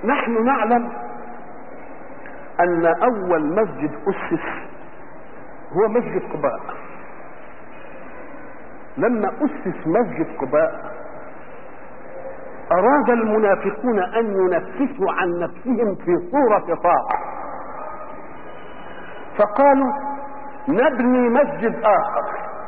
نحن نعلم ان اول مسجد اسس هو مسجد قباء لما اسس مسجد قباء اراد المنافقون ان ينفسوا عن نفسهم في صورة طاعة فقالوا نبني مسجد اخر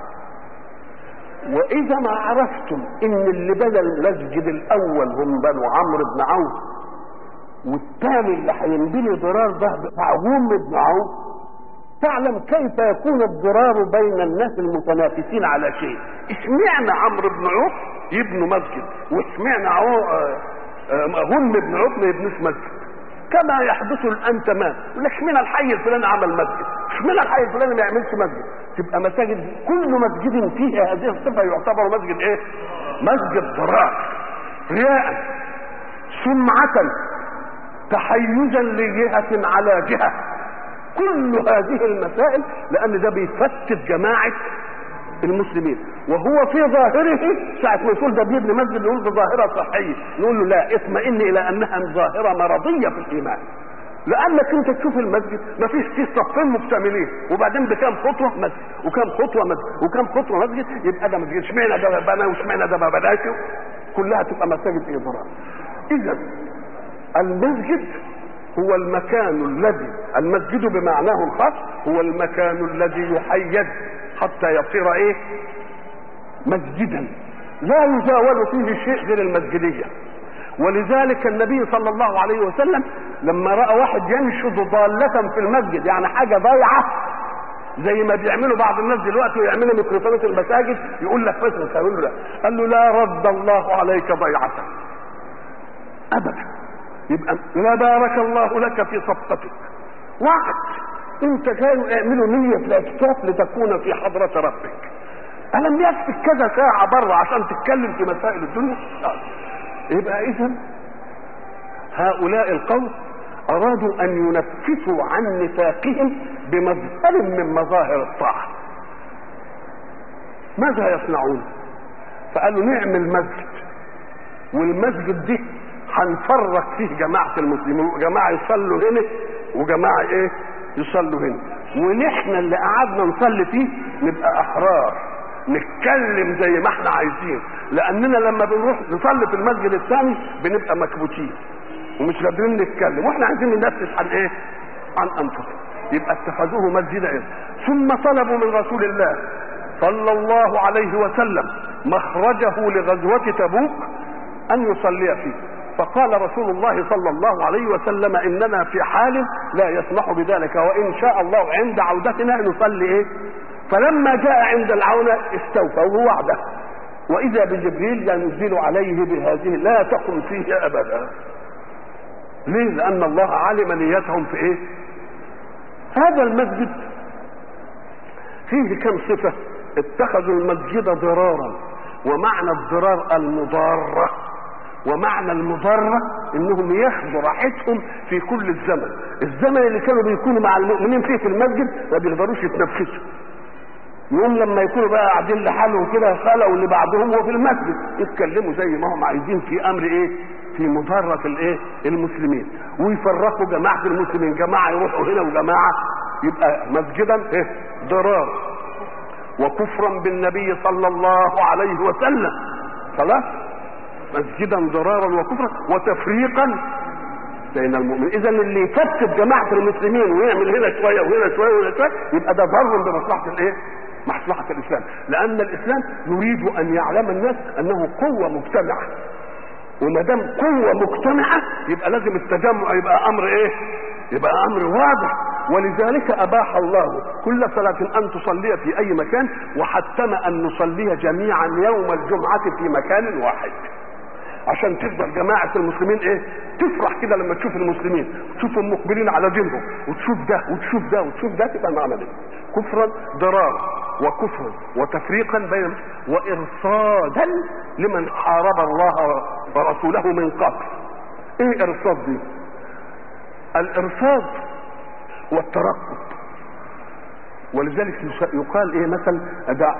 واذا ما عرفتم ان اللي بنى المسجد الاول هم بنو عمرو بن عوف والثاني اللي هينبني ضرار ده بتاعهم بن عوف تعلم كيف يكون الضرار بين الناس المتنافسين على شيء اشمعنى عمرو بن عوف يبنوا مسجد واشمعنى هم بن عوف ما يبنوش مسجد كما يحدث الان تمام يقول لك اشمعنى الحي الفلاني عمل مسجد اشمعنى الحي الفلاني ما يعملش مسجد تبقى مساجد كل مسجد فيه هذه الصفه يعتبر مسجد ايه مسجد ضرار رياء سمعة تحيزا لجهة على جهة كل هذه المسائل لان ده بيفتت جماعة المسلمين وهو في ظاهره ساعة ما يقول ده بيبني مسجد نقول بظاهرة صحية نقول له لا اطمئن الى انها ظاهرة مرضية في الايمان لانك انت تشوف المسجد ما فيش فيه صفين مكتملين وبعدين بكام خطوه مسجد وكام خطوه مسجد وكام خطوه مسجد يبقى ده مسجد اشمعنى ده بنى واشمعنى ده ما بناش كلها تبقى مساجد ايه ضرار اذا المسجد هو المكان الذي المسجد بمعناه الخاص هو المكان الذي يحيد حتى يصير ايه مسجدا لا يزاول فيه شيء غير المسجديه ولذلك النبي صلى الله عليه وسلم لما راى واحد ينشد ضاله في المسجد يعني حاجه ضايعه زي ما بيعملوا بعض الناس دلوقتي ويعملوا ميكروفونات المساجد يقول لك مثلا قالوا له لا قال له لا رد الله عليك ضيعتك ابدا يبقى لا بارك الله لك في صفقتك وعد انت جاي اعملوا نية الاعتكاف لتكون في حضرة ربك ألم يكفك كذا ساعة بره عشان تتكلم في مسائل الدنيا؟ آه. يبقى إذا هؤلاء القوم أرادوا أن ينفسوا عن نفاقهم بمظهر من مظاهر الطاعة. ماذا يصنعون؟ فقالوا نعمل مسجد والمسجد ده هنفرق فيه جماعة المسلمين جماعة يصلوا هنا وجماعة ايه يصلوا هنا ونحن اللي قعدنا نصلي فيه نبقى احرار نتكلم زي ما احنا عايزين لاننا لما بنروح نصلي في المسجد الثاني بنبقى مكبوتين ومش قادرين نتكلم واحنا عايزين ننفس عن ايه عن انفسنا يبقى اتخذوه مسجدا إيه؟ ثم طلبوا من رسول الله صلى الله عليه وسلم مخرجه لغزوة تبوك ان يصلي فيه فقال رسول الله صلى الله عليه وسلم اننا في حال لا يسمح بذلك وان شاء الله عند عودتنا نصلي ايه فلما جاء عند العونة استوفى وهو وعده واذا بجبريل ينزل عليه بهذه لا تقم فيه ابدا ليه لان الله علم نيتهم في ايه هذا المسجد فيه كم صفة اتخذوا المسجد ضرارا ومعنى الضرار المضارة ومعنى المضرة انهم ياخدوا راحتهم في كل الزمن الزمن اللي كانوا بيكونوا مع المؤمنين فيه في المسجد ما بيقدروش يتنفسوا يوم لما يكونوا بقى قاعدين لحالهم كده خلقوا اللي بعضهم وفي المسجد يتكلموا زي ما هم عايزين في امر ايه في مضرة الايه المسلمين ويفرقوا جماعة المسلمين جماعة يروحوا هنا وجماعة يبقى مسجدا ايه ضرار وكفرا بالنبي صلى الله عليه وسلم خلاص مسجدا ضرارا وكفرا وتفريقا بين المؤمنين اذا اللي يكتب جماعه المسلمين ويعمل هنا شويه وهنا شويه وهنا شويه يبقى ده ضر بمصلحه الايه مصلحه الاسلام لان الاسلام يريد ان يعلم الناس انه قوه مجتمعه وما دام قوه مجتمعه يبقى لازم التجمع يبقى امر ايه يبقى امر واضح ولذلك اباح الله كل صلاه ان تصلي في اي مكان وحتم ان نصلي جميعا يوم الجمعه في مكان واحد عشان تفضل جماعة المسلمين ايه تفرح كده لما تشوف المسلمين تشوفهم مقبلين على دينهم وتشوف ده وتشوف ده وتشوف ده تبقى المعنى دي كفرا ضرارا وكفرا وتفريقا بين وارصادا لمن حارب الله ورسوله من قبل ايه ارصاد دي الارصاد والترقب ولذلك يقال ايه مثلا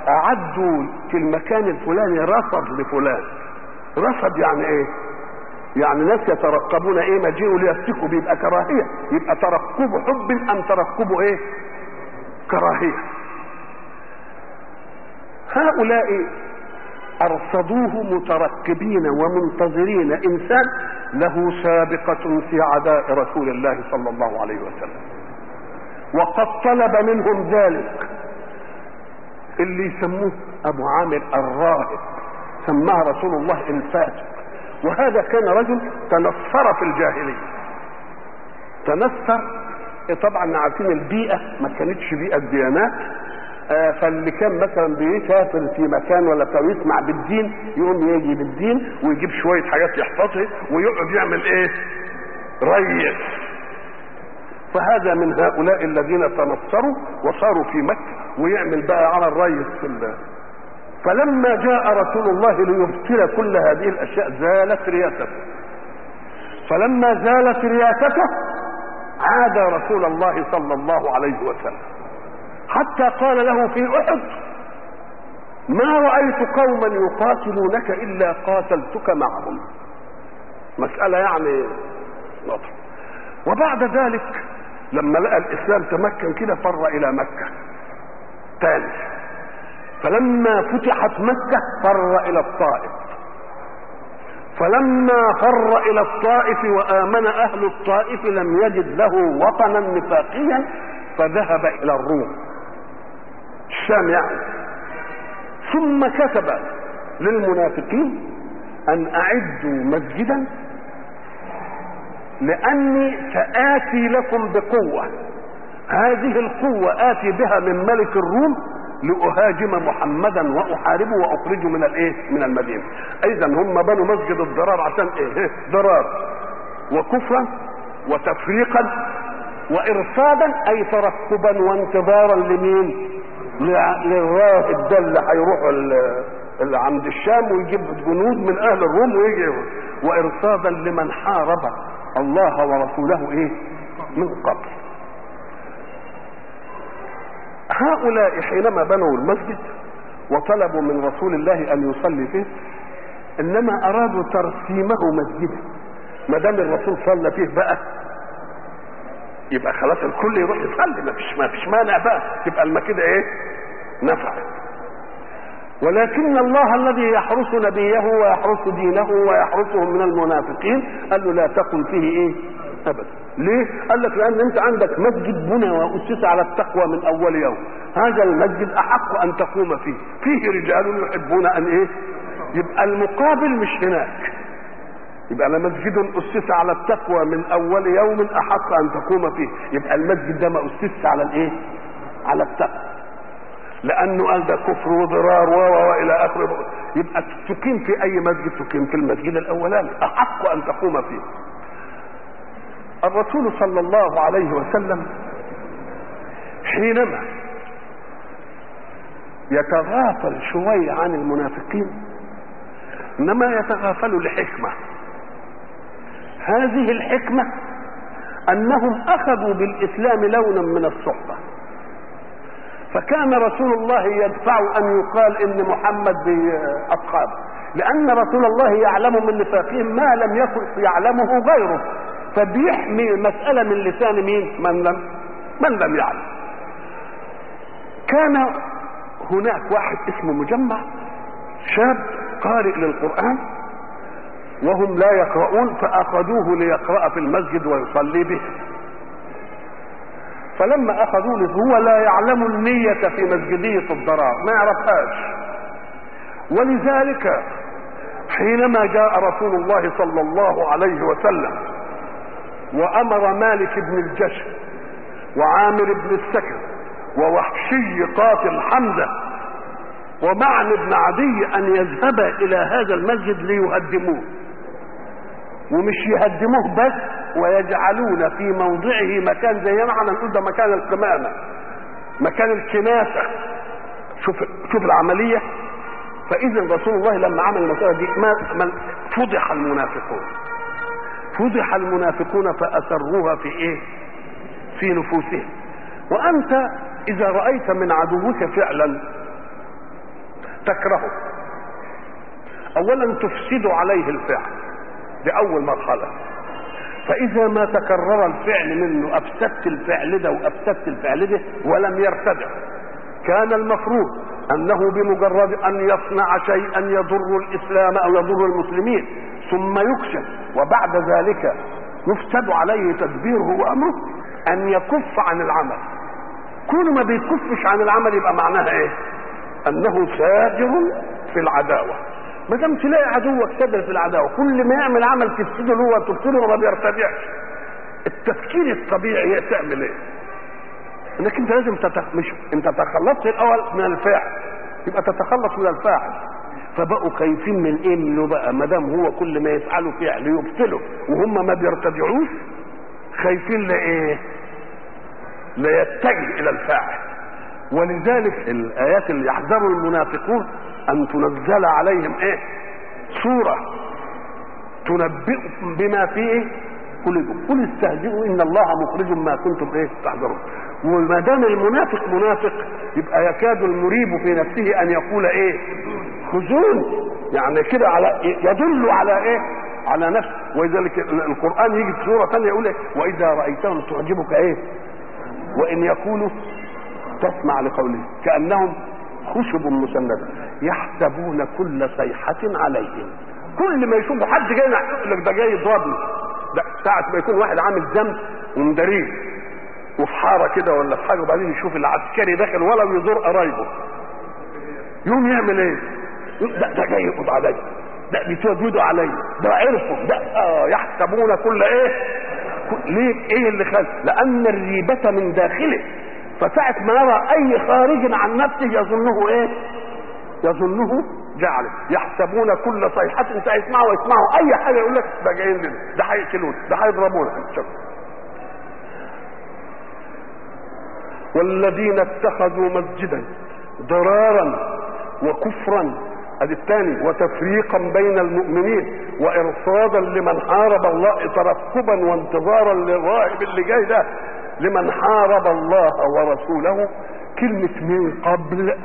اعدوا في المكان الفلاني رصد لفلان رصد يعني ايه يعني ناس يترقبون ايه مجيئه ليفتكوا بيبقى كراهيه يبقى ترقب حب ام ترقب ايه كراهيه هؤلاء ارصدوه مترقبين ومنتظرين انسان له سابقه في عداء رسول الله صلى الله عليه وسلم وقد طلب منهم ذلك اللي يسموه ابو عامر الراهب سماه رسول الله الفاسق وهذا كان رجل تنصر في الجاهليه تنصر طبعا عارفين البيئه ما كانتش بيئه ديانات آه فاللي كان مثلا بيسافر في مكان ولا بتاع يسمع بالدين يقوم يجي بالدين ويجيب شويه حاجات يحفظها ويقعد يعمل ايه؟ ريس فهذا من هؤلاء الذين تنصروا وصاروا في مكه ويعمل بقى على الريس في الله فلما جاء رسول الله ليبطل كل هذه الاشياء زالت رياسته فلما زالت رياسته عاد رسول الله صلى الله عليه وسلم حتى قال له في احد ما رايت قوما يقاتلونك الا قاتلتك معهم مساله يعني نطق وبعد ذلك لما لقى الاسلام تمكن كده فر الى مكه تاني فلما فتحت مكة فر إلى الطائف فلما فر إلى الطائف وآمن أهل الطائف لم يجد له وطنا نفاقيا فذهب إلى الروم الشام يعني ثم كتب للمنافقين أن أعدوا مسجدا لأني سآتي لكم بقوة هذه القوة آتي بها من ملك الروم لأهاجم محمدا وأحاربه وأخرجه من الإيه؟ من المدينة. إذا هم بنوا مسجد الضرار عشان إيه؟ ضرار وكفرا وتفريقا وإرصادا أي ترقبا وانتظارا لمين؟ للراهب ده اللي هيروح اللي عند الشام ويجيب جنود من أهل الروم ويجي وإرصادا لمن حارب الله ورسوله إيه؟ من قبل. هؤلاء حينما بنوا المسجد وطلبوا من رسول الله ان يصلي فيه انما ارادوا ترسيمه مسجدا ما دام الرسول صلى فيه بقى يبقى خلاص الكل يروح يصلي ما فيش ما فيش مانع بقى تبقى المكيده ايه؟ نفعت ولكن الله الذي يحرس نبيه ويحرس دينه ويحرسهم من المنافقين قال له لا تقل فيه ايه؟ ابدا ليه؟ قال لك لان انت عندك مسجد بنى واسس على التقوى من اول يوم هذا المسجد احق ان تقوم فيه فيه رجال يحبون ان ايه؟ يبقى المقابل مش هناك يبقى لمسجد اسس على التقوى من اول يوم احق ان تقوم فيه يبقى المسجد ده ما اسس على الايه؟ على التقوى لانه قال ده كفر وضرار و والى اخره يبقى تقيم في اي مسجد تقيم في المسجد الاولاني احق ان تقوم فيه الرسول صلى الله عليه وسلم حينما يتغافل شوية عن المنافقين انما يتغافل لحكمة هذه الحكمة انهم اخذوا بالاسلام لونا من الصحبة فكان رسول الله يدفع ان يقال ان محمد باصحابه لان رسول الله يعلم من نفاقهم ما لم يكن يعلمه غيره فبيحمي المسألة من لسان مين؟ من لم من لم يعلم. كان هناك واحد اسمه مجمع شاب قارئ للقرآن وهم لا يقرؤون فأخذوه ليقرأ في المسجد ويصلي به. فلما أخذوه هو لا يعلم النية في مسجدية الضرار ما يعرفهاش ولذلك حينما جاء رسول الله صلى الله عليه وسلم وامر مالك بن الجشم وعامر بن السكن ووحشي قاتل حمزه ومعن بن عدي ان يذهبا الى هذا المسجد ليهدموه ومش يهدموه بس ويجعلون في موضعه مكان زي ما احنا نقول ده مكان القمامه مكان الكناسه شوف شوف العمليه فاذا رسول الله لما عمل المساله دي ما فضح المنافقون فضح المنافقون فأسروها في إيه؟ في نفوسهم وأنت إذا رأيت من عدوك فعلا تكرهه أولا تفسد عليه الفعل دي اول مرحله فاذا ما تكرر الفعل منه افسدت الفعل ده وافسدت الفعل ده ولم يرتدع كان المفروض انه بمجرد ان يصنع شيئا يضر الاسلام او يضر المسلمين ثم يكشف وبعد ذلك يفسد عليه تدبيره وامره ان يكف عن العمل كل ما بيكفش عن العمل يبقى معناها ايه انه ساجر في العداوه ما دام تلاقي عدوك ساجر في العداوه كل ما يعمل عمل تفسده له وتبطله وما بيرتدعش التفكير الطبيعي تعمل ايه انك انت لازم تتخ... مش انت تخلصت الاول من الفاعل يبقى تتخلص من الفاعل فبقوا خايفين من ايه منه بقى ما دام هو كل ما يفعله فعل يبطله وهم ما بيرتدعوش خايفين لايه ليتجه الى الفاعل ولذلك الايات اللي يحذر المنافقون ان تنزل عليهم ايه سوره تنبئكم بما فيه قلوبكم قل استهزئوا ان الله مخرج ما كنتم ايه تحذرون وما دام المنافق منافق يبقى يكاد المريب في نفسه ان يقول ايه خذون يعني كده على يدل على ايه على نفسه ولذلك القران يجي في سوره ثانيه يقول ايه واذا رايتهم تعجبك ايه وان يقولوا تسمع لقولهم كانهم خشب مسنده يحسبون كل صيحه عليهم كل ما يشوفوا حد جاي يقول لك ده جاي يضربني ده ساعة ما يكون واحد عامل ذنب ومداريه وفي حارة كده ولا في حاجة وبعدين يشوف العسكري داخل ولا يزور قرايبه يقوم يعمل ايه؟ يقول ده, ده جاي يقبض عليا ده بيتوجدوا عليا ده عرفوا ده آه يحسبون كل ايه؟ ليه ايه اللي خلق؟ لأن الريبة من داخله فساعة ما يرى أي خارج عن نفسه يظنه ايه؟ يظنه جعل يحسبون كل صيحة انت يسمعوا ويسمعوا اي حاجة يقول لك ده جايين لنا ده هيقتلونا ده هيضربونا شوف والذين اتخذوا مسجدا ضرارا وكفرا ادي الثاني وتفريقا بين المؤمنين وارصادا لمن حارب الله ترقبا وانتظارا للراهب اللي جاي ده لمن حارب الله ورسوله كلمة من قبل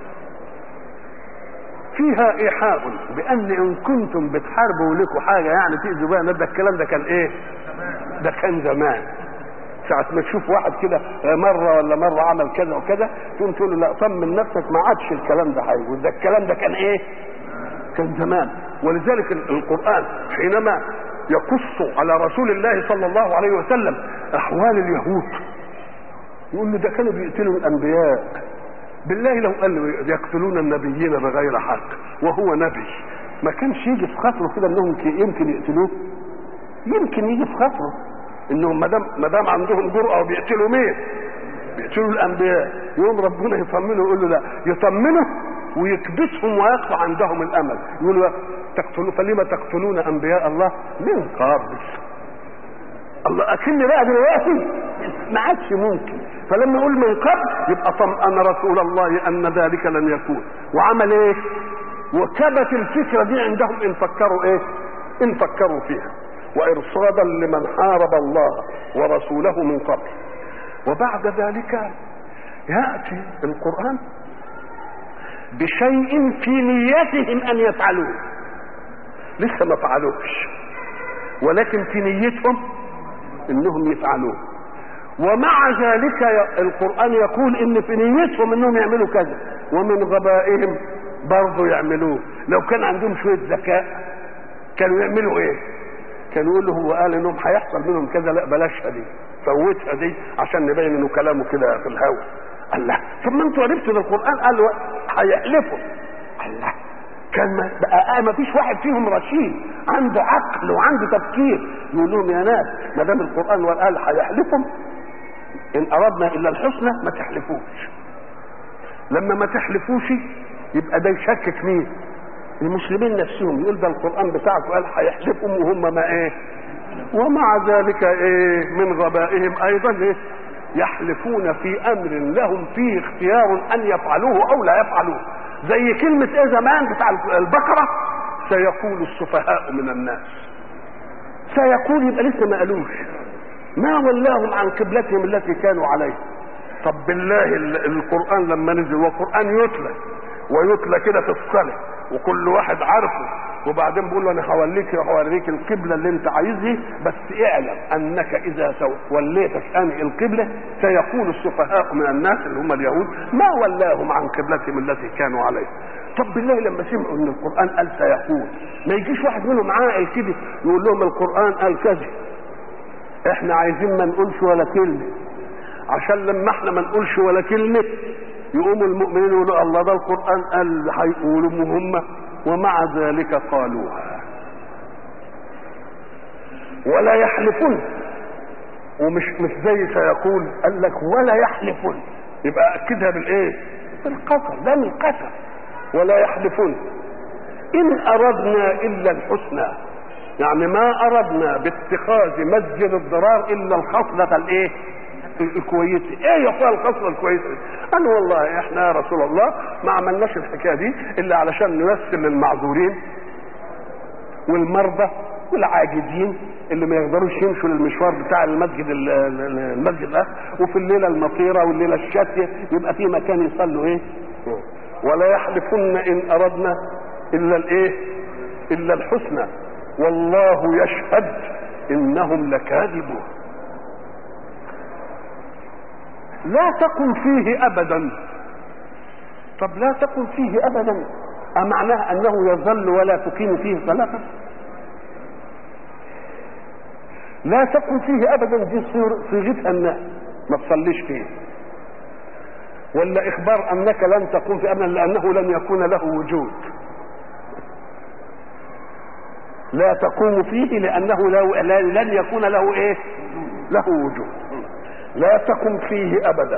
فيها ايحاء بان ان كنتم بتحاربوا لكم حاجه يعني تاذوا بها ده الكلام ده كان ايه؟ ده كان زمان ساعة ما تشوف واحد كده مرة ولا مرة عمل كذا وكذا تقوم تقول له لا طمن نفسك ما عادش الكلام ده هيقول ده الكلام ده كان ايه؟ كان زمان ولذلك القرآن حينما يقص على رسول الله صلى الله عليه وسلم أحوال اليهود يقول له ده كانوا بيقتلوا الأنبياء بالله لو قال له يقتلون النبيين بغير حق وهو نبي ما كانش يجي في خاطره كده انهم يمكن يقتلوه يمكن يجي في خاطره انهم ما دام ما دام عندهم جرأه وبيقتلوا مين؟ بيقتلوا الانبياء يقوم ربنا يطمنه يقول له لا يطمنه ويكبسهم ويقطع عندهم الامل يقول له تقتلوا فلما تقتلون انبياء الله من قبل الله اكن بقى دلوقتي ما عادش ممكن فلما يقول من قبل يبقى طمأن رسول الله ان ذلك لن يكون وعمل ايه وكبت الفكره دي عندهم ان فكروا ايه ان فكروا فيها وارصادا لمن حارب الله ورسوله من قبل وبعد ذلك ياتي القران بشيء في نيتهم ان يفعلوه لسه ما فعلوش ولكن في نيتهم انهم يفعلوه ومع ذلك القرآن يقول ان في نيتهم انهم يعملوا كذا ومن غبائهم برضه يعملوه لو كان عندهم شوية ذكاء كانوا يعملوا ايه كانوا يقولوا هو قال انهم هيحصل منهم كذا لا بلاشها دي فوتها دي عشان نبين انه كلامه كده في الهوا الله طب ما انتوا عرفتوا ان القرآن قال هيحلفوا الله كان ما بقى ما فيش واحد فيهم رشيد عنده عقل وعنده تفكير يقول لهم يا ناس ما دام القران قال هيحلفهم ان اردنا الا الحسنى ما تحلفوش لما ما تحلفوش يبقى ده يشكك مين المسلمين نفسهم يقول ده القران بتاعكم قال هيحلفهم وهم ما ايه ومع ذلك ايه من غبائهم ايضا ايه يحلفون في امر لهم فيه اختيار ان يفعلوه او لا يفعلوه زي كلمة ايه زمان بتاع البقرة سيقول السفهاء من الناس سيقول يبقى لسه ما قالوش ما ولاهم عن قبلتهم التي كانوا عليها طب بالله القرآن لما نزل والقرآن يتلى ويتلى كده في الصلاة وكل واحد عارفه وبعدين بيقول له انا هوليك هوريك القبله اللي انت عايزها بس اعلم انك اذا وليتك انهي القبله سيقول السفهاء من الناس اللي هم اليهود ما ولاهم عن قبلتهم التي كانوا عليها طب بالله لما سمعوا ان القران قال سيقول ما يجيش واحد منهم عاقل كده يقول لهم القران قال كذا احنا عايزين ما نقولش ولا كلمه عشان لما احنا ما نقولش ولا كلمه يقوموا المؤمنين يقولوا الله ده القران قال هيقولوا هم ومع ذلك قالوها ولا يحلفن ومش مش زي سيقول قال لك ولا يحلفن يبقى اكدها بالايه بالقسم ده من القسم ولا يحلفن ان اردنا الا الحسنى يعني ما اردنا باتخاذ مسجد الضرار الا الخصله الايه الكويسه ايه يا اخويا الخصله الكويسه انا والله احنا يا رسول الله ما عملناش الحكايه دي الا علشان نمثل للمعذورين والمرضى والعاجزين اللي ما يقدروش يمشوا للمشوار بتاع المسجد المسجد ده وفي الليله المطيره والليله الشاتيه يبقى في مكان يصلوا ايه ولا يحلفن ان اردنا الا الايه الا الحسنى والله يشهد انهم لكاذبون لا تقم فيه ابدا طب لا تقم فيه ابدا امعناها انه يظل ولا تقيم فيه صلاه لا تقم فيه ابدا دي صيغتها النهي ما تصليش فيه ولا اخبار انك لن تقوم في ابدا لانه لن يكون له وجود لا تقوم فيه لانه له لن يكون له ايه له وجود لا تقم فيه ابدا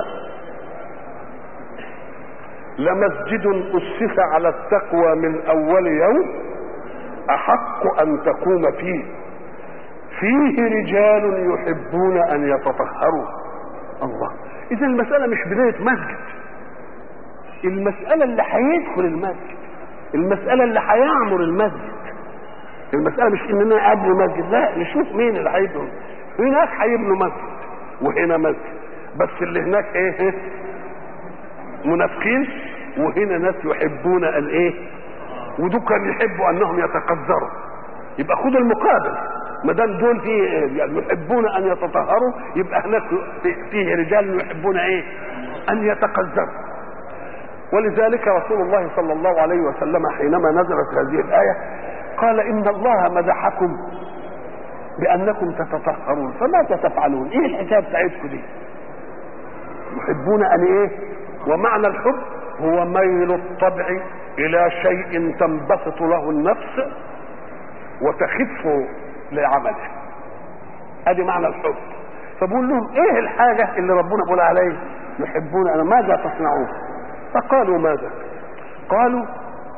لمسجد اسس على التقوى من اول يوم احق ان تقوم فيه فيه رجال يحبون ان يتطهروا الله اذا المساله مش بدايه مسجد المساله اللي هيدخل المسجد المساله اللي هيعمر المسجد المساله مش اننا ابني مسجد لا نشوف مين اللي هيبنوا هناك هيبنوا مسجد وهنا مسجد بس اللي هناك ايه منافقين وهنا ناس يحبون الايه ودول كانوا يحبوا انهم يتقذروا يبقى خد المقابل ما دام دول في يعني يحبون ان يتطهروا يبقى هناك فيه رجال يحبون ايه ان يتقذروا ولذلك رسول الله صلى الله عليه وسلم حينما نزلت هذه الايه قال ان الله مدحكم بانكم تتطهرون فماذا تفعلون ايه الحكايه بتاعتكم دي يحبون ان ايه ومعنى الحب هو ميل الطبع الى شيء تنبسط له النفس وتخف لعمله ادي معنى الحب فبقول لهم ايه الحاجه اللي ربنا بيقول عليه يحبون انا ماذا تصنعون فقالوا ماذا قالوا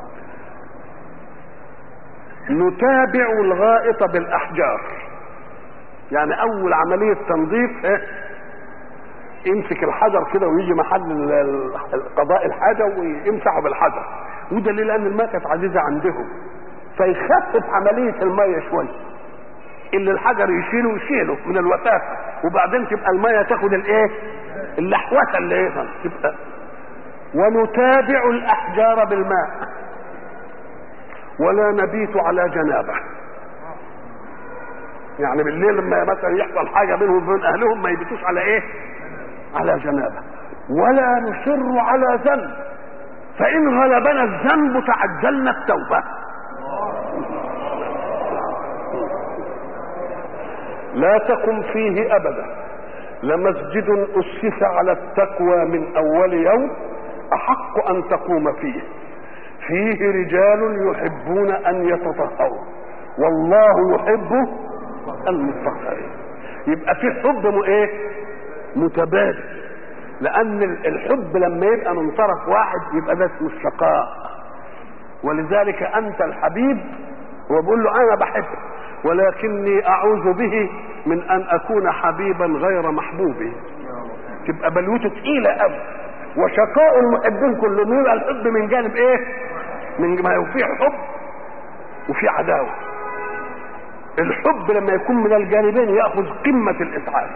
نتابع الغائط بالاحجار يعني اول عمليه تنظيف ايه يمسك الحجر كده ويجي محل قضاء الحاجه ويمسحه بالحجر وده ليه لان الماء كانت عزيزه عندهم فيخفف عمليه الميه شويه اللي الحجر يشيله يشيله من الوثاقه وبعدين تبقى الميه تاخد الايه اللحوسه اللي ايه تبقى ونتابع الاحجار بالماء ولا نبيت على جنابه يعني بالليل لما مثلا يحصل حاجه بينهم وبين اهلهم ما يبيتوش على ايه على جنابه ولا نصر على ذنب فان غلبنا الذنب تعجلنا التوبه لا تقم فيه ابدا لمسجد اسس على التقوى من اول يوم احق ان تقوم فيه فيه رجال يحبون ان يتطهروا والله يحب المتطهرين يبقى في حب ايه متبادل لان الحب لما يبقى من طرف واحد يبقى ده اسمه الشقاء ولذلك انت الحبيب هو بيقول له انا بحبك ولكني اعوذ به من ان اكون حبيبا غير محبوبي تبقى بلوته تقيله قوي وشقاء المحبين كلهم يبقى الحب من جانب ايه من ما هو فيه حب وفي عداوه الحب لما يكون من الجانبين ياخذ قمه الاسعاد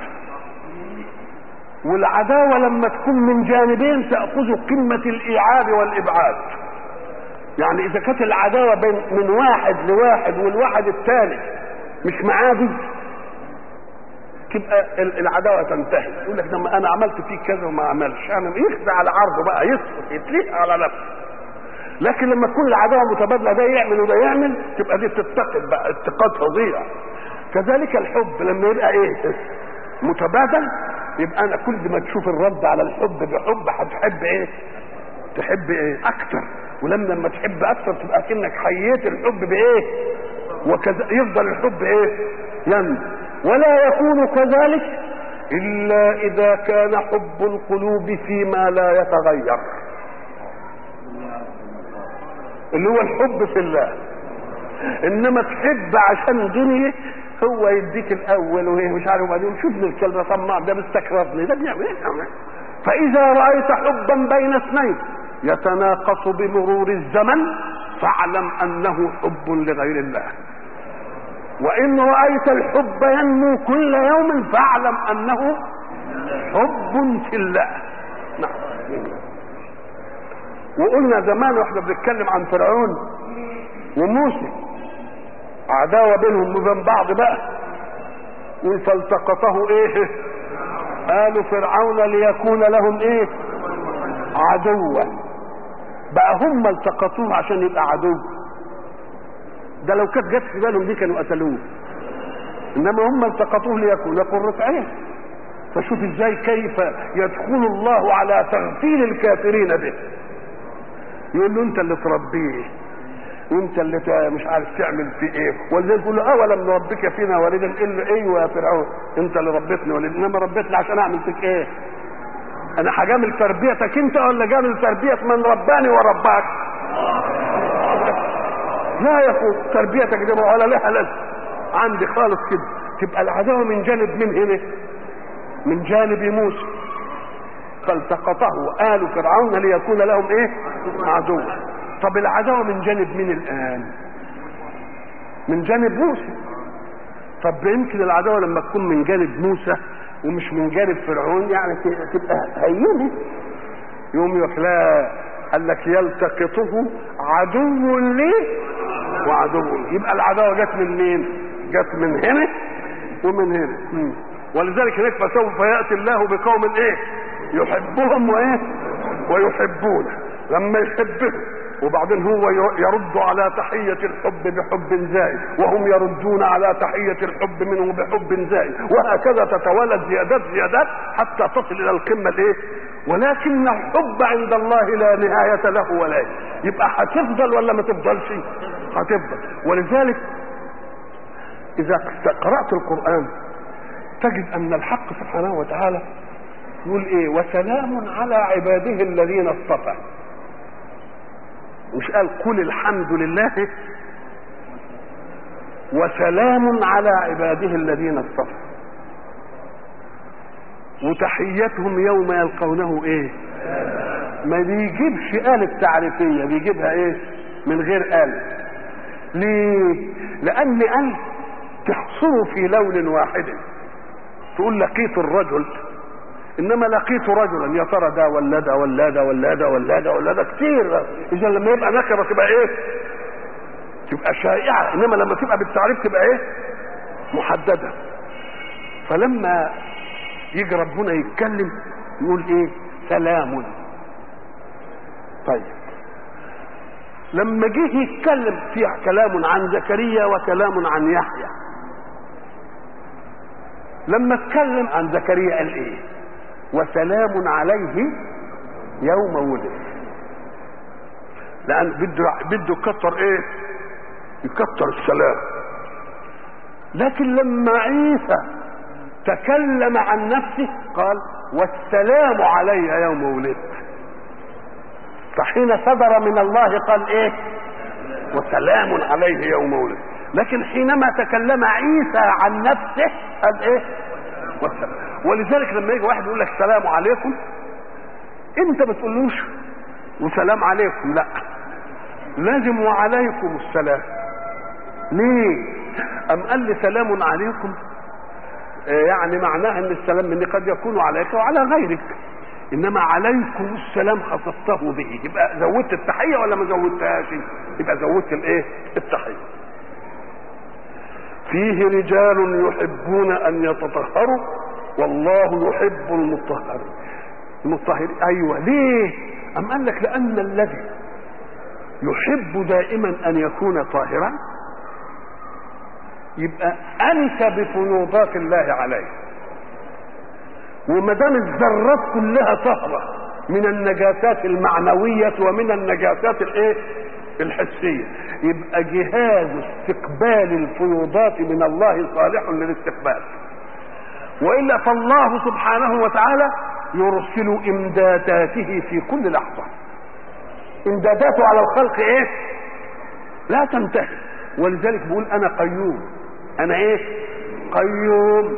والعداوه لما تكون من جانبين تاخذ قمه الايعاب والابعاد يعني اذا كانت العداوه بين من واحد لواحد والواحد الثاني مش معادي تبقى ال- العداوه تنتهي يقول لك لما انا عملت فيك كذا وما عملش انا يخفى على عرضه بقى يسقط يتليق على نفسه لكن لما تكون العداوه متبادله ده يعمل وده يعمل تبقى دي بتتقد بقى اتقاد فظيع كذلك الحب لما يبقى ايه متبادل يبقى انا كل ما تشوف الرد على الحب بحب هتحب ايه تحب ايه اكتر ولما لما تحب اكتر تبقى كأنك حييت الحب بايه وكذا يفضل الحب ايه ينمو ولا يكون كذلك الا اذا كان حب القلوب فيما لا يتغير اللي هو الحب في الله انما تحب عشان دنيا هو يديك الاول وهي مش عارف وبعدين شوف لي الكلمه طماع ده مستكررني ده بيعمل ايه فاذا رايت حبا بين اثنين يتناقص بمرور الزمن فاعلم انه حب لغير الله وان رايت الحب ينمو كل يوم فاعلم انه حب في الله نعم وقلنا زمان واحنا بنتكلم عن فرعون وموسى عداوه بينهم وبين بعض بقى فالتقطه ايه قالوا فرعون ليكون لهم ايه عدوا بقى هم التقطوه عشان يبقى عدو ده لو كانت جت في بالهم دي كانوا قتلوه انما هم التقطوه ليكون قرة عين فشوف ازاي كيف يدخل الله على تغفيل الكافرين به يقول له انت اللي تربيه وانت اللي تا- مش عارف تعمل فيه ايه ولذلك يقول له اولم نربك فينا ولدا الا ايوه يا فرعون انت اللي ربيتني ولد انما ربيتني عشان اعمل فيك ايه انا هجامل تربيتك انت ولا جامل تربيه من رباني ورباك لا يكون تربيتك دي ولا لها لازمه عندي خالص كده تبقى العداوه من جانب من هنا من جانب موسى فالتقطه آل فرعون ليكون لهم ايه عدوا طب العداوه من جانب مين الان من جانب موسى طب يمكن العداوه لما تكون من جانب موسى ومش من جانب فرعون يعني ت- تبقى هينه يوم يقول لك لا قال لك يلتقطه عدو لي وعدو يبقى العداوه جت من مين؟ جت من هنا ومن هنا مم. ولذلك هناك فسوف ياتي الله بقوم ايه؟ يحبهم وايه؟ ويحبونه لما يحبهم وبعدين هو يرد على تحية الحب بحب زائد وهم يردون على تحية الحب منه بحب زائد وهكذا تتوالد زيادات زيادات حتى تصل إلى القمة الإيه؟ ولكن الحب عند الله لا نهاية له ولا إيه. يبقى هتفضل ولا ما تفضلش؟ هتفضل ولذلك إذا قرأت القرآن تجد أن الحق سبحانه وتعالى يقول إيه وسلام على عباده الذين اصطفى مش قال قل الحمد لله وسلام على عباده الذين اصطفى وتحيتهم يوم يلقونه ايه ما بيجيبش آلة تعريفية بيجيبها ايه من غير آلة ليه لأن آل تحصره في لون واحد تقول لقيت الرجل انما لقيت رجلا يا ترى ده ولا ده ولا ده ولا ده ولا ده ولا ده كتير اذا لما يبقى نكره تبقى ايه تبقى شائعه انما لما تبقى بالتعريف تبقى ايه محدده فلما يجي ربنا يتكلم يقول ايه سلام طيب لما جه يتكلم في كلام عن زكريا وكلام عن يحيى لما اتكلم عن زكريا قال ايه وسلام عليه يوم ولد لان بده بده يكتر ايه يكتر السلام لكن لما عيسى تكلم عن نفسه قال والسلام علي يوم ولدت فحين صدر من الله قال ايه وسلام عليه يوم ولد لكن حينما تكلم عيسى عن نفسه قال ايه والسلام ولذلك لما يجي واحد يقول لك السلام عليكم انت ما تقولوش وسلام عليكم لا لازم وعليكم السلام ليه ام قال لي سلام عليكم آه يعني معناها ان السلام مني قد يكون عليك وعلى غيرك انما عليكم السلام خصصته به يبقى زودت التحيه ولا ما زودتهاش يبقى زودت الايه التحيه فيه رجال يحبون ان يتطهروا والله يحب المطهرين المطهرين ايوه ليه ام قال لك لان الذي يحب دائما ان يكون طاهرا يبقى انت بفيوضات الله عليه وما دام الذرات كلها طاهره من النجاسات المعنويه ومن النجاسات الايه الحسيه يبقى جهاز استقبال الفيوضات من الله صالح للاستقبال والا فالله سبحانه وتعالى يرسل امداداته في كل لحظه امداداته على الخلق ايه لا تنتهي ولذلك بيقول انا قيوم انا ايه قيوم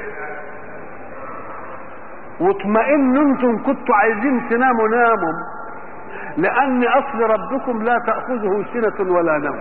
واطمئنوا انتم كنتوا عايزين تناموا ناموا لان اصل ربكم لا تاخذه سنه ولا نوم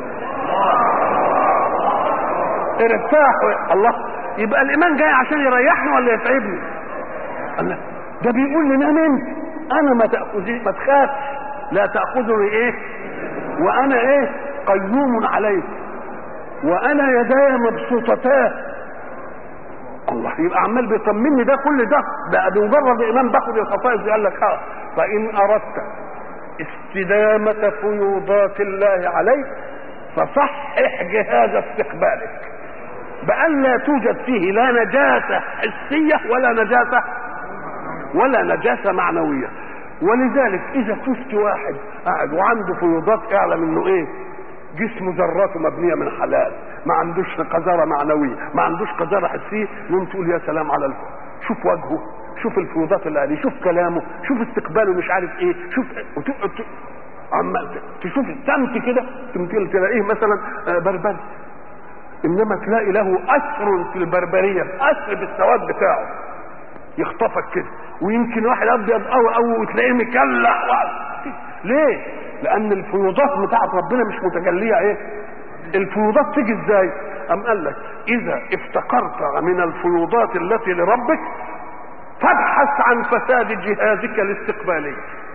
ارتاحوا الله يبقى الايمان جاي عشان يريحني ولا يتعبني الله ده بيقول لي نام انت انا ما تاخذي ما تخافش لا تاخذني ايه وانا ايه قيوم عليك وانا يداي مبسوطتان الله يبقى عمال بيطمني ده كل ده بقى بمجرد ايمان باخد الخصائص دي قال لك اه فان اردت استدامه فيوضات الله عليك فصحح جهاز استقبالك بأن لا توجد فيه لا نجاسة حسية ولا نجاسة ولا نجاسة معنوية ولذلك إذا شفت واحد قاعد وعنده فيوضات اعلم إنه إيه جسمه ذراته مبنية من حلال ما عندوش قذارة معنوية ما عندوش قذارة حسية يوم تقول يا سلام على الكل شوف وجهه شوف الفيوضات اللي عليه شوف كلامه شوف استقباله مش عارف ايه شوف عم تشوف السمت كده تمثيل تلاقيه مثلا بربري انما تلاقي له اثر في البربريه اثر في السواد بتاعه يخطفك كده ويمكن واحد ابيض قوي قوي وتلاقيه مكلح ليه؟ لان الفيوضات بتاعت ربنا مش متجليه ايه؟ الفيوضات تيجي ازاي؟ ام قال لك اذا افتقرت من الفيوضات التي لربك فابحث عن فساد جهازك الاستقبالي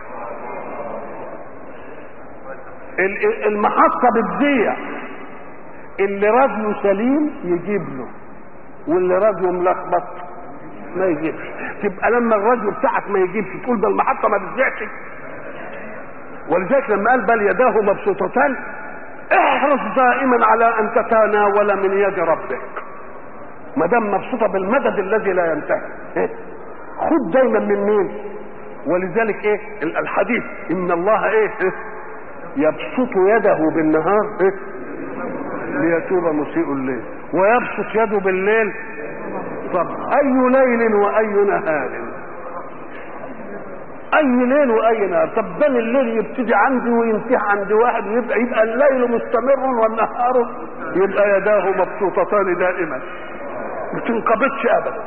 المحطه بتذيع اللي راديو سليم يجيب له واللي راديو ملخبط ما يجيبش تبقى لما الراديو بتاعك ما يجيبش تقول ده المحطه ما بتذيعش ولذلك لما قال بل يداه مبسوطتان احرص دائما على ان تتناول من يد ربك ما دام مبسوطه بالمدد الذي لا ينتهي إيه؟ خد دايما من مين ولذلك ايه الحديث ان الله ايه, إيه؟ يبسط يده بالنهار إيه؟ ليتوب مسيء الليل ويبسط يده بالليل طب اي ليل واي نهار اي ليل واي نهار طب ده الليل يبتدي عندي وينتهي عند واحد ويبقى يبقى الليل مستمر والنهار يبقى يداه مبسوطتان دائما ما تنقبضش ابدا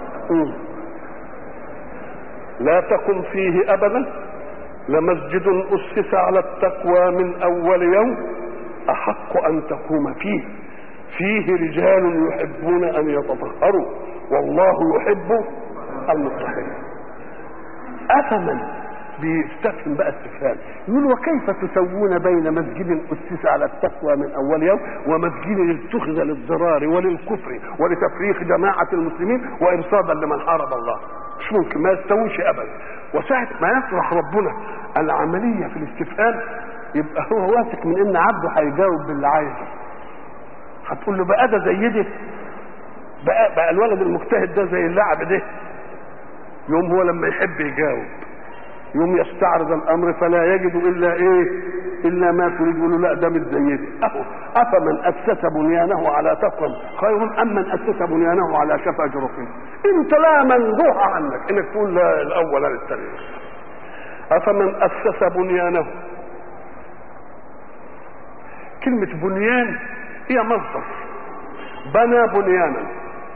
لا تقم فيه ابدا لمسجد اسس على التقوى من اول يوم احق ان تقوم فيه فيه رجال يحبون ان يتطهروا والله يحب المطهرين افمن بيستفهم بقى استفهام يقول وكيف تسوون بين مسجد اسس على التقوى من اول يوم ومسجد اتخذ للضرار وللكفر ولتفريق جماعه المسلمين وارصادا لمن حارب الله مش ممكن ما يستويش ابدا وساعه ما يطرح ربنا العمليه في الاستفهام يبقى هو واثق من ان عبده هيجاوب باللي عايزه هتقول له بقى ده زي ده بقى, بقى الولد المجتهد ده زي اللاعب ده يوم هو لما يحب يجاوب يوم يستعرض الامر فلا يجد الا ايه الا ما تريد يقول له لا ده مش زي ده اهو افمن اسس بنيانه على تقوى خير ام من اسس بنيانه على شفا جرف انت لا مندوح عنك انك تقول لا الاول لا الثاني افمن اسس بنيانه كلمة بنيان هي مصدر بنى بنيانا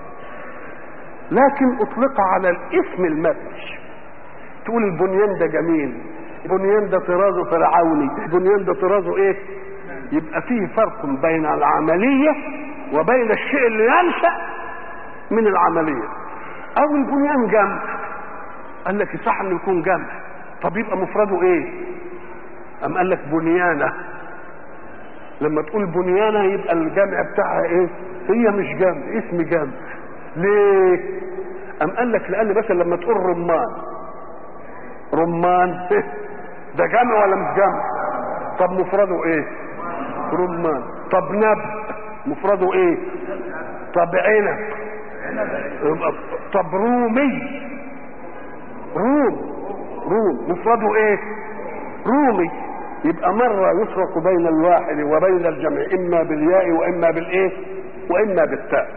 لكن اطلق على الاسم المبني تقول البنيان ده جميل البنيان ده طرازه فرعوني البنيان ده طرازه ايه يبقى فيه فرق بين العملية وبين الشيء اللي ينشأ من العملية او البنيان جمع قال لك يصح انه يكون جمع طب يبقى مفرده ايه ام قال لك بنيانه لما تقول بنيانه يبقى الجمع بتاعها ايه هي مش جمع اسم جمع ليه ام قال لك لان مثلا لما تقول رمان رمان ده جمع ولا مش جمع طب مفرده ايه رمان طب نبت مفرده ايه طب عنب طب رومي روم روم مفرده ايه رومي يبقى مرة يفرق بين الواحد وبين الجمع اما بالياء واما بالايه واما بالتاء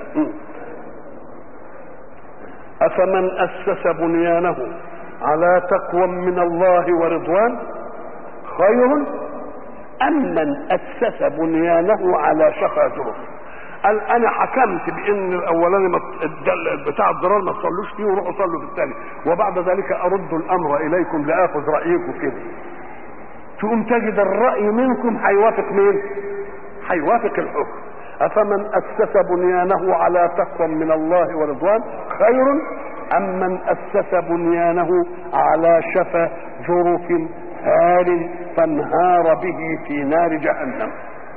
افمن اسس بنيانه على تقوى من الله ورضوان خير ام من اسس بنيانه على شفا جرف قال انا حكمت بان الاولاني بتاع الضرار ما تصلوش فيه وروحوا صلوا في الثاني وبعد ذلك ارد الامر اليكم لاخذ رايكم كده تقوم تجد الراي منكم هيوافق مين هيوافق الحكم افمن اسس بنيانه على تقوى من الله ورضوان خير ام من اسس بنيانه على شفا جرف هار فانهار به في نار جهنم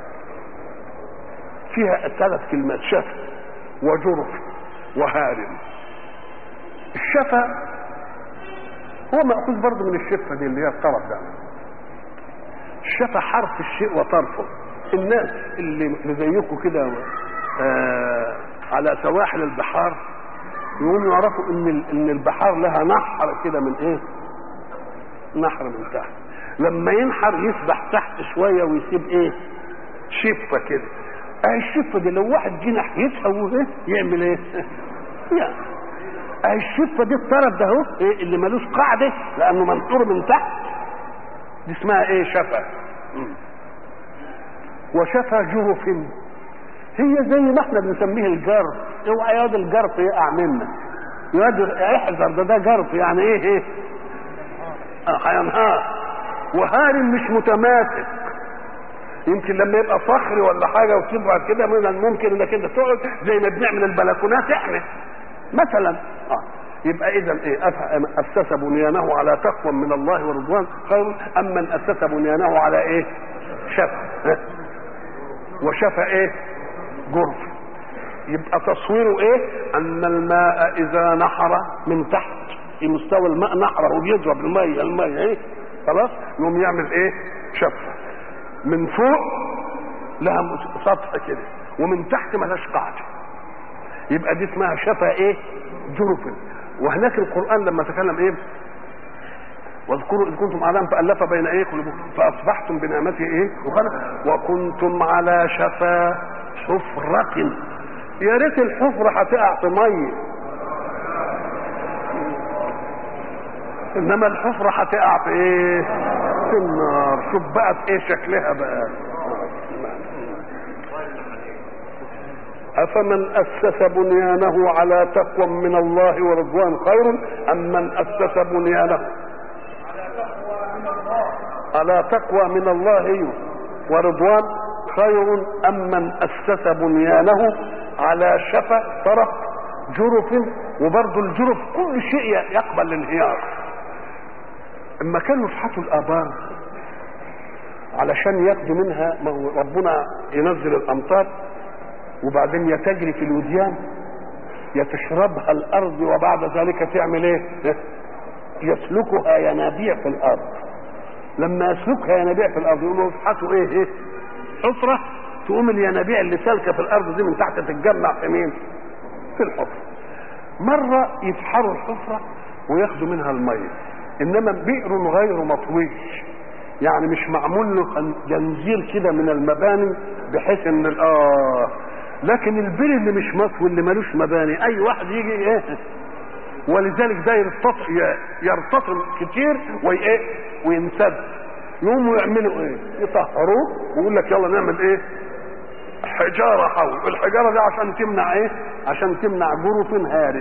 فيها ثلاث كلمات شفا وجرف وهار الشفا هو مأخوذ برضه من الشفة دي اللي هي الطرف ده الشفا حرف الشيء وطرفه الناس اللي زيكم كده آه على سواحل البحار يقوموا يعرفوا ان ان البحار لها نحر كده من ايه نحر من تحت لما ينحر يسبح تحت شويه ويسيب ايه شفه كده اهي الشفه دي لو واحد جه ناحيتها وايه يعمل ايه يعني اهي الشفه دي الطرف ده اهو إيه اللي ملوش قاعده لانه منحور من تحت دي اسمها ايه شفا وشفا جرف هي زي ما احنا بنسميه الجرف اوعى ياض الجرف يقع منا ياض احذر ده ده جرف يعني ايه ايه هينهار وهار مش متماسك يمكن لما يبقى صخري ولا حاجه وتبعد كده من الممكن انك انت تقعد زي ما بنعمل البلكونات احنا مثلا اه يبقى اذا ايه اسس بنيانه على تقوى من الله ورضوان خير ام من اسس بنيانه على ايه شفا وشفا ايه جرف يبقى تصويره ايه ان الماء اذا نحر من تحت في مستوى الماء نحره وبيضرب الميه الميه ايه خلاص يقوم يعمل ايه شفه من فوق لها سطح كده ومن تحت ملهاش قاعده يبقى دي اسمها شفا ايه جرف وهناك القران لما تكلم ايه واذكروا اذ كنتم اعلام فالف بين ايه قلوبكم فاصبحتم بنعمته ايه وكنتم على شفا حفرة يا ريت الحفرة هتقع في مية انما الحفرة هتقع في ايه في النار شوف بقى في ايه شكلها بقى أفمن أسس بنيانه على تقوى من الله ورضوان خير أم من أسس بنيانه على تقوى من الله ورضوان خير أم من أسس بنيانه على شفا طرف جرف وبرضه الجرف كل شيء يقبل الانهيار اما كانوا يفحطوا الابار علشان ياخدوا منها ربنا ينزل الامطار وبعدين يتجري في الوديان يتشربها الارض وبعد ذلك تعمل ايه يسلكها ينابيع في الارض لما يسلكها ينابيع في الارض يقولوا افحطوا ايه ايه حفره تقوم الينابيع اللي سالكه في الارض دي من تحت تتجمع في مين في الحفره مره يفحروا الحفره وياخدوا منها الميه انما بئر غير مطوي يعني مش معمول له جنزير كده من المباني بحيث ان اه لكن البئر اللي مش مطوي اللي ملوش مباني اي واحد يجي ايه ولذلك ده يرتطم يرتطم كتير وايه وينسد يقوموا يعملوا ايه يطهروه ويقول لك يلا نعمل ايه حجاره حول الحجاره دي عشان تمنع ايه عشان تمنع جرف هار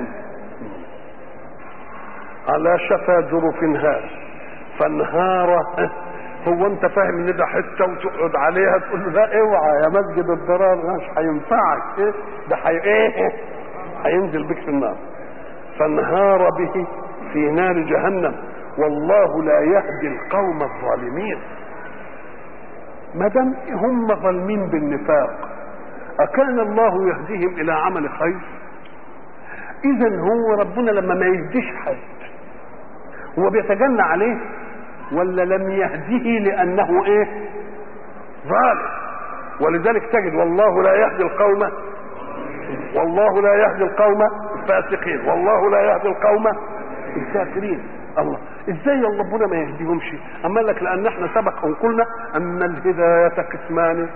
على شفا جرف هار فانهار هو انت فاهم ان ده حته وتقعد عليها تقول له لا اوعى يا مسجد الضرار مش هينفعك ايه ده حي ايه هينزل بك في النار فانهار به في نار جهنم والله لا يهدي القوم الظالمين ما دام هم ظالمين بالنفاق أكان الله يهديهم إلى عمل خير إذا هو ربنا لما ما يهديش حد هو بيتجنى عليه ولا لم يهده لأنه إيه ظالم ولذلك تجد والله لا يهدي القوم والله لا يهدي القوم الفاسقين والله لا يهدي القوم الكافرين الله ازاي ربنا ما يهديهمش اما لك لان احنا سبق ان قلنا ان الهدايه قسمان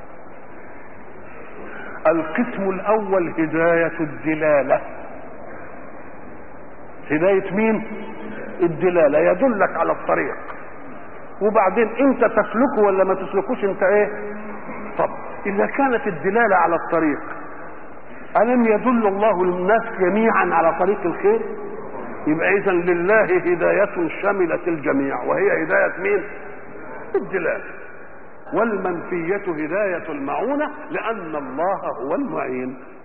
القسم الاول هدايه الدلاله هدايه مين الدلاله يدلك على الطريق وبعدين انت تسلكه ولا ما تسلكوش انت ايه طب اذا كانت الدلاله على الطريق الم يدل الله للناس جميعا على طريق الخير يبقى اذا لله هدايه شملت الجميع وهي هدايه مين الدلاله والمنفيه هدايه المعونه لان الله هو المعين